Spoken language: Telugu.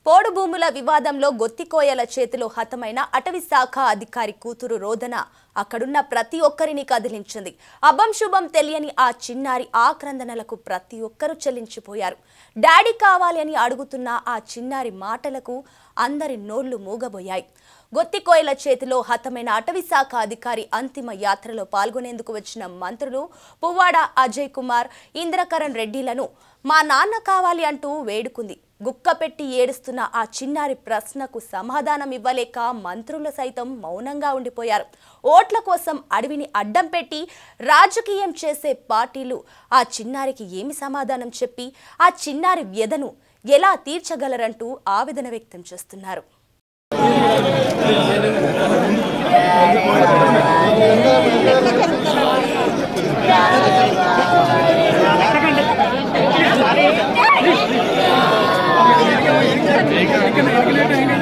పోడు భూముల వివాదంలో గొత్తికోయల చేతిలో హతమైన అటవీ శాఖ అధికారి కూతురు రోదన అక్కడున్న ప్రతి ఒక్కరిని కదిలించింది అభం శుభం తెలియని ఆ చిన్నారి ఆక్రందనలకు ప్రతి ఒక్కరూ చెల్లించిపోయారు డాడీ కావాలి అని అడుగుతున్న ఆ చిన్నారి మాటలకు అందరి నోళ్లు మూగబోయాయి గొత్తికోయల చేతిలో హతమైన అటవీ శాఖ అధికారి అంతిమ యాత్రలో పాల్గొనేందుకు వచ్చిన మంత్రులు పువ్వాడ అజయ్ కుమార్ ఇంద్రకరణ్ రెడ్డిలను మా నాన్న కావాలి అంటూ వేడుకుంది గుక్క పెట్టి ఏడుస్తున్న ఆ చిన్నారి ప్రశ్నకు సమాధానం ఇవ్వలేక మంత్రులు సైతం మౌనంగా ఉండిపోయారు ఓట్ల కోసం అడవిని అడ్డం పెట్టి రాజకీయం చేసే పార్టీలు ఆ చిన్నారికి ఏమి సమాధానం చెప్పి ఆ చిన్నారి వ్యధను ఎలా తీర్చగలరంటూ ఆవేదన వ్యక్తం చేస్తున్నారు ఎక్కడ ఎక్కడ